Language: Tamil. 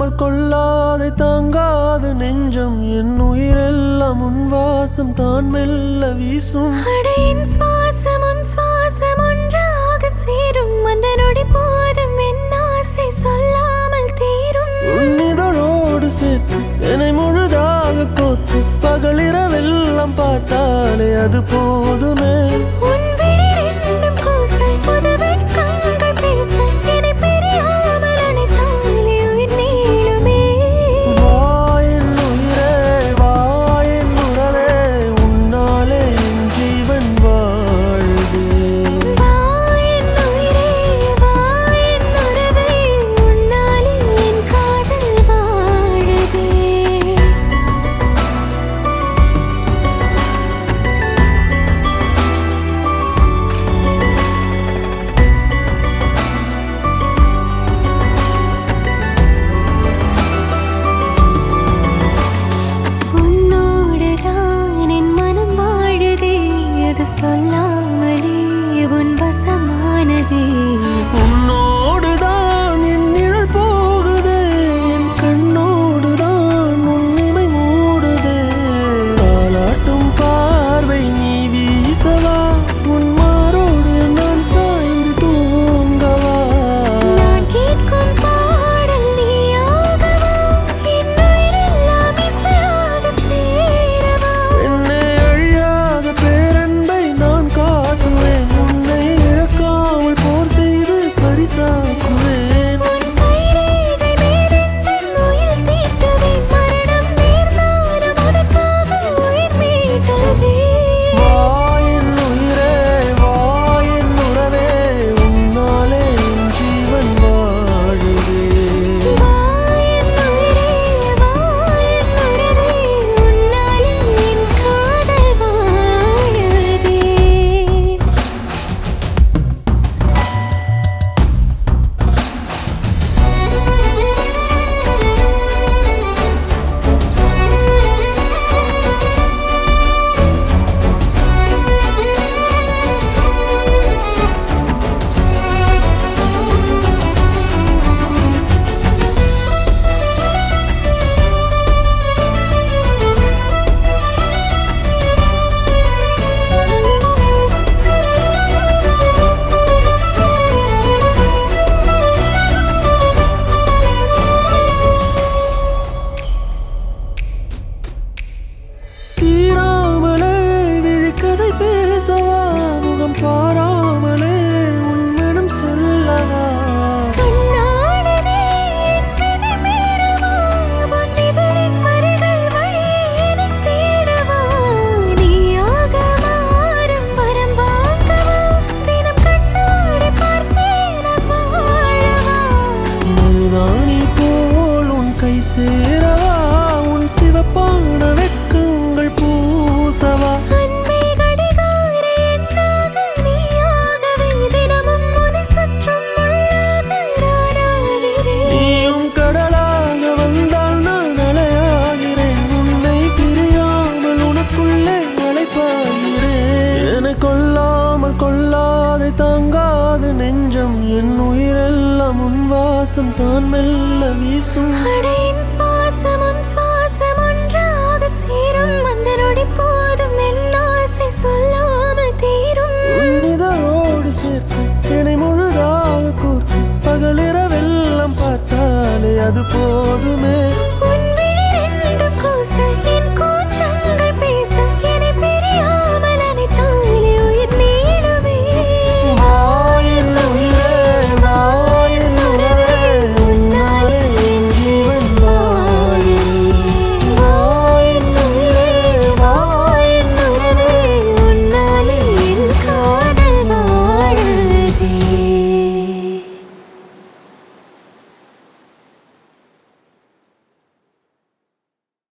கொள்ளாமல் கொள்ளாதை தாங்காது நெஞ்சம் என் உயிரெல்லாம் உன் வாசம் தான் மெல்ல வீசும் அடையின் சுவாசம் உன் சுவாசம் ஒன்றாக சேரும் அந்த நொடி போதும் என் ஆசை சொல்லாமல் தீரும் உன்னிதழோடு சேர்த்து என்னை முழுதாக கோத்து பகலிரவெல்லாம் பார்த்தாலே அது போதுமே உன் விழி ரெண்டும் கூச புது வெட்கங்கள் பேச என்னை பிரியாமல் அணைத்தாலே உயிர் நீளுமே வா என் உயிரே வா என் உறவே உன்னாலே என் ஜீவன் வாழுதே வா என் உயிரே வா என் உறவே உன்னாலே என் காதல் வாழுதே உன்னோடுதான் என் மனம் வாழுதே அது சொல்லாமலே உன் வசமானதே உன்னோடுதான் என் நிழல் போகுதே என் கண்ணோடுதான் உன் இமை மூடுதே தாலாட்டும் பார்வை நீ வீசவா உன் மாரோடு நான் சாய்ந்து தூங்கவா நான் கேட்கும் பாடல் நீயாகவா என் உயிரெல்லாம் இசையாக சேரவா என்னை அழியாத பேரன்பை நான் காட்டுவேன் உன்னை இழக்காமல் போர் செய்து பரிசாக்குவேன் உன் கைரேகை மேலெந்தன் உயிர் தீட்டுவேன் மரணம் நேர்ந்தாலும் உனக்காக உயிர் மீட்டதே வா என் உயிரே வா என் உறவே உன்னாலே என் ஜீவன் வாழுதே வா என் உயிரே வா என் உறவே உன்னாலே என் காதல் வாழுதே தீராமலே விழிக்கதை பேசவா முகம் பாராமலே உன் மனம் சொல்லவா கண்ணாளனே என் விதி மீறவா உன் இதழின் வரிகள் வழியே என்னைத் தேடவா நீயாக மாறும் வரம் வாங்கவா தினம் கண்ணாடி பார்த்தே நான் வாழவா மருதாணி போல் உன் கை சேரவா உன் சிவப்பான வெட்கங்கள் பூசவா அன்பே கடிகார எண்ணாக நீயாகவே தினமும் உன்னை சுற்றும் முள்ளாக நானாகிறேன் நீயும் கடலாக வந்தால் நான் அலையாகிறேன் உன்னை பிரியாமல் உனக்குள்ளே அழைப்பாகிறேன் என கொள்ளாமல் கொள்ளாதை தாங்காது நெஞ்சம் என் உயிரெல்லாம் உன் வாசம் தான் மெல்ல வீசும் அடையின் சுவாசம் உன் சுவாசம் ஒன்றாக சேரும் அந்த நொடி போதும் என் ஆசை சொல்லாமல் தீரும் உன்னிதழோடு சேர்த்து என்னை முழுதாக கோர்த்து பகலிரவெல்லாம் பார்த்தாலே அது போதுமே